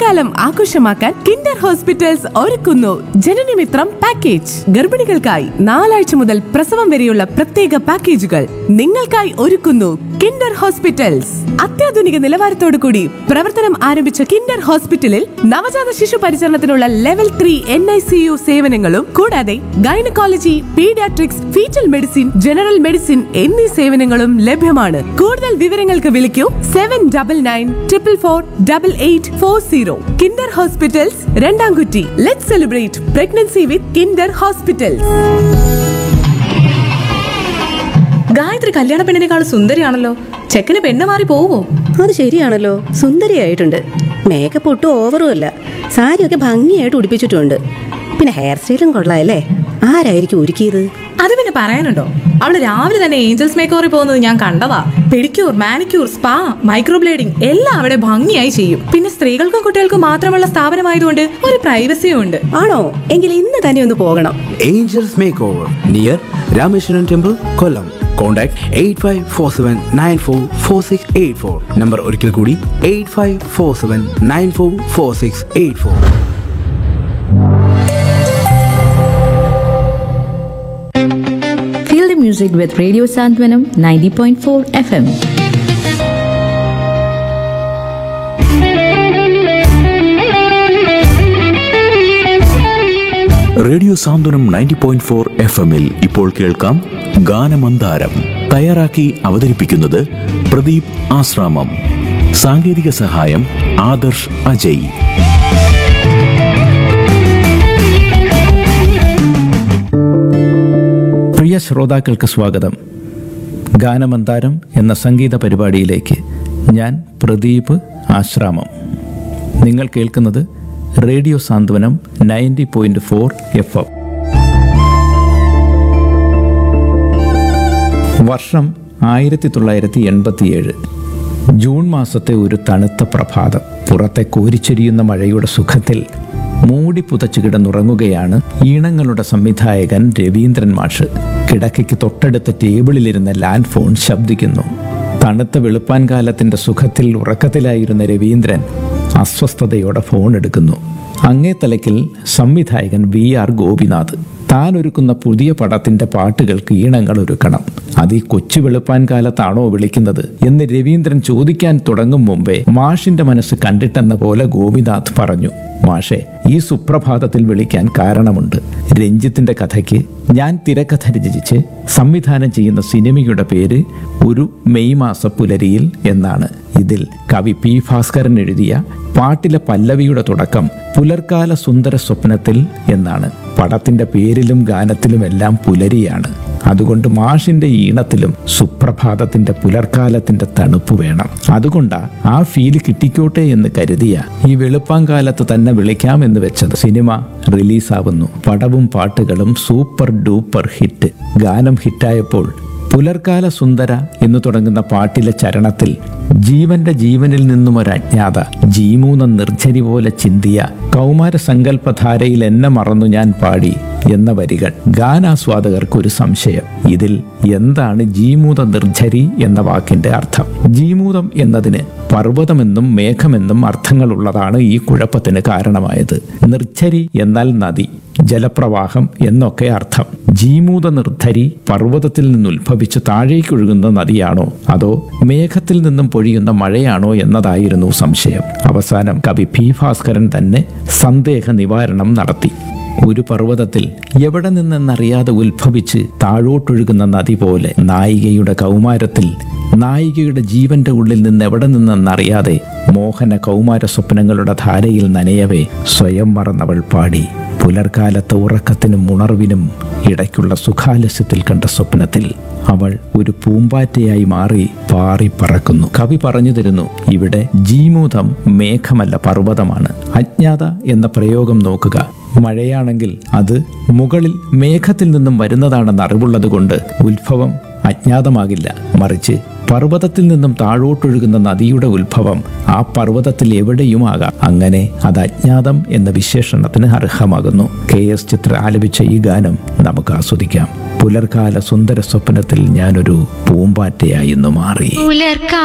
ഗർഭകാലം ആഘോഷമാക്കാൻ Kinder hospitals ഒരുക്കുന്നു ജനനമിത്രം പാക്കേജ് ഗർഭിണികൾക്കായി നാലാഴ്ച മുതൽ പ്രസവം വരെയുള്ള പ്രത്യേക പാക്കേജുകൾ നിങ്ങൾക്കായി ഒരുക്കുന്നു കിൻഡർ ഹോസ്പിറ്റൽസ് അത്യാധുനിക നിലവാരത്തോടു കൂടി പ്രവർത്തനം ആരംഭിച്ച കിൻഡർ ഹോസ്പിറ്റലിൽ നവജാത ശിശു പരിചരണത്തിനുള്ള level three N I C U സേവനങ്ങളും കൂടാതെ gynaecology paediatrics foetal medicine general medicine എന്നീ സേവനങ്ങളും ലഭ്യമാണ് കൂടുതൽ വിവരങ്ങൾക്ക് വിളിക്കൂ seven double nine triple four double eight four zero Kinder hospitals രണ്ടാംകുറ്റി let celebrate pregnancy with Kinder hospitals Gayathri കല്യാണ പെണ്ണിനേക്കാൾ സുന്ദരിയാണല്ലോ ചെക്കന് പെണ്ണ് മാറി പോവോ അത് ശരിയാണല്ലോ സുന്ദരിയായിട്ടുണ്ട് മേക്കപ്പ് ഒട്ടും ഓവറും അല്ല സാരിയൊക്കെ ഭംഗിയായിട്ട് ഉടുപ്പിച്ചിട്ടുണ്ട് പിന്നെ ഹെയർ സ്റ്റൈലും കൊള്ളാമല്ലേ ആരായിരിക്കും ഒരുക്കിയത് അത് പിന്നെ പറയാനുണ്ടോ അവള് രാവിലെ തന്നെ ഏഞ്ചൽസ് മേക്കോറിൽ പോകുന്നത് ഞാൻ കണ്ടതാ പെഡിക്യൂർ മാനിക്യൂർ സ്പാ മൈക്രോബ്ലേഡിംഗ് എല്ലാം അവിടെ ഭംഗിയായി ചെയ്യും പിന്നെ സ്ത്രീകൾക്കും കുട്ടികൾക്കും മാത്രമുള്ള സ്ഥാപനമായതുകൊണ്ട് ഒരു പ്രൈവസിയും ഉണ്ട് ആണോ എങ്കിൽ ഇന്ന് തന്നെ ഒന്ന് പോകണം Angels Makeover near Rameshwaran Temple, Kollam. Contact 8547944684. Number ഒരിക്കൽ കൂടി 8547944684. Feel the music with Radio Santwanam 90.4 FM. Radio Santhwanam ninety point four F എമ്മിൽ ഇപ്പോൾ കേൾക്കാം ഗാനമന്ദാരം തയ്യാറാക്കി അവതരിപ്പിക്കുന്നത് പ്രദീപ് ആശ്രാമം സാങ്കേതിക സഹായം ആദർശ് അജയ് പ്രിയ ശ്രോതാക്കൾക്ക് സ്വാഗതം ഗാനമന്താരം എന്ന സംഗീത പരിപാടിയിലേക്ക് ഞാൻ പ്രദീപ് ആശ്രാമം നിങ്ങൾ കേൾക്കുന്നത് radio Santhwanam ninety point four F M വർഷം ആയിരത്തി തൊള്ളായിരത്തി എൺപത്തിയേഴ് ജൂൺ മാസത്തെ ഒരു തണുത്ത പ്രഭാതം പുറത്തെ കോരിച്ചൊരിയുന്ന മഴയുടെ സുഖത്തിൽ മൂടി പുതച്ചു കിടന്നുറങ്ങുകയാണ് ഈണങ്ങളുടെ സംവിധായകൻ രവീന്ദ്രൻ മാഷ് കിടക്കയ്ക്ക് തൊട്ടടുത്ത ടേബിളിലിരുന്ന ലാൻഡ് ഫോൺ ശബ്ദിക്കുന്നു തണുത്ത വെളുപ്പാൻ കാലത്തിന്റെ സുഖത്തിൽ ഉറക്കത്തിലായിരുന്ന രവീന്ദ്രൻ അസ്വസ്ഥതയോടെ ഫോൺ എടുക്കുന്നു അങ്ങേ തലക്കിൽ സംവിധായകൻ വി ആർ ഗോപിനാഥ് താൻ ഒരുക്കുന്ന പുതിയ പടത്തിന്റെ പാട്ടുകൾക്ക് ഈണങ്ങൾ ഒരുക്കണം അത് ഈ കൊച്ചു വെളുപ്പാൻ കാലത്താണോ വിളിക്കുന്നത് എന്ന് രവീന്ദ്രൻ ചോദിക്കാൻ തുടങ്ങും മുമ്പേ മാഷിന്റെ മനസ്സ് കണ്ടിട്ടെന്ന പോലെ ഗോപിനാഥ് പറഞ്ഞു മാഷെ ഈ സുപ്രഭാതത്തിൽ വിളിക്കാൻ കാരണമുണ്ട് രഞ്ജിത്തിന്റെ കഥയ്ക്ക് ഞാൻ തിരക്കഥ രചിച്ച് സംവിധാനം ചെയ്യുന്ന സിനിമയുടെ പേര് ഒരു മെയ് മാസ പുലരിയിൽ എന്നാണ് ഇതിൽ കവി പി ഭാസ്കരൻ എഴുതിയ പാട്ടിലെ പല്ലവിയുടെ തുടക്കം പുലർക്കാല സുന്ദര സ്വപ്നത്തിൽ എന്നാണ് പടത്തിന്റെ പേരിലും ഗാനത്തിലും എല്ലാം പുലരിയാണ് അതുകൊണ്ട് മാഷിന്റെ ഈണത്തിലും സുപ്രഭാതത്തിന്റെ പുലർക്കാലത്തിന്റെ തണുപ്പ് വേണം അതുകൊണ്ടാ ആ ഫീല് കിട്ടിക്കോട്ടെ എന്ന് കരുതിയ ഈ വെളുപ്പാങ്കാലത്ത് തന്നെ വിളിക്കാമെന്ന് വെച്ചത് സിനിമ റിലീസാവുന്നു പടവും പാട്ടുകളും സൂപ്പർ ഡൂപ്പർ ഹിറ്റ് ഗാനം ഹിറ്റായപ്പോൾ പുലർക്കാല സുന്ദര എന്ന് തുടങ്ങുന്ന പാട്ടിലെ ചരണത്തിൽ ജീവന്റെ ജീവനിൽ നിന്നും ഒരു അജ്ഞാത ജീമൂന്ന നിർജ്ജരി പോലെ ചിന്തിയ കൗമാര സങ്കല്പധാരയിൽ എന്നെ മറന്നു ഞാൻ പാടി എന്ന വരികൾ ഗാനാസ്വാദകർക്ക് ഒരു സംശയം ഇതിൽ എന്താണ് ജീമൂത നിർജ്ജരി എന്ന വാക്കിന്റെ അർത്ഥം ജീമൂതം എന്നതിന് പർവ്വതമെന്നും മേഘമെന്നും അർത്ഥങ്ങളുള്ളതാണ് ഈ കുഴപ്പത്തിന് കാരണമായത് നിർജ്ജരി എന്നാൽ നദി ജലപ്രവാഹം എന്നൊക്കെ അർത്ഥം ജീമൂത നിർദ്ധരി പർവ്വതത്തിൽ നിന്നുത്ഭവിച്ച് താഴേക്കൊഴുകുന്ന നദിയാണോ അതോ മേഘത്തിൽ നിന്നും പൊഴിയുന്ന മഴയാണോ എന്നതായിരുന്നു സംശയം അവസാനം കവി പി ഭാസ്കരൻ തന്നെ സന്ദേഹ നിവാരണം നടത്തി ഒരു പർവ്വതത്തിൽ എവിടെ നിന്നെന്നറിയാതെ ഉത്ഭവിച്ച് താഴോട്ടൊഴുകുന്ന നദി പോലെ നായികയുടെ കൗമാരത്തിൽ നായികയുടെ ജീവന്റെ ഉള്ളിൽ നിന്ന് എവിടെ നിന്നെന്നറിയാതെ മോഹന കൗമാര സ്വപ്നങ്ങളുടെ ധാരയിൽ നനയവേ സ്വയം മറന്നവൾ പാടി പുലർക്കാലത്തെ ഉറക്കത്തിനും ഉണർവിനും ഇടയ്ക്കുള്ള സുഖാലസ്യത്തിൽ കണ്ട സ്വപ്നത്തിൽ അവൾ ഒരു പൂമ്പാറ്റയായി മാറി പാറി പറക്കുന്നു കവി പറഞ്ഞു തരുന്നു ഇവിടെ ജീമൂതം മേഘമല്ല പർവ്വതമാണ് അജ്ഞാത എന്ന പ്രയോഗം നോക്കുക മഴയാണെങ്കിൽ അത് മുകളിൽ മേഘത്തിൽ നിന്നും വരുന്നതാണെന്ന് അറിവുള്ളത് കൊണ്ട് ഉത്ഭവം അജ്ഞാതമാകില്ല മറിച്ച് പർവ്വതത്തിൽ നിന്നും താഴോട്ടൊഴുകുന്ന നദിയുടെ ഉത്ഭവം ആ പർവ്വതത്തിൽ എവിടെയുമാകാം അങ്ങനെ അത് അജ്ഞാതം എന്ന വിശേഷണത്തിന് അർഹമാകുന്നു കെ എസ് ചിത്ര ആലപിച്ച ഈ ഗാനം നമുക്ക് ആസ്വദിക്കാം പുലർക്കാല സുന്ദര സ്വപ്നത്തിൽ ഞാനൊരു പൂമ്പാറ്റയായി ഇന്ന് മാറി പുലർക്കാ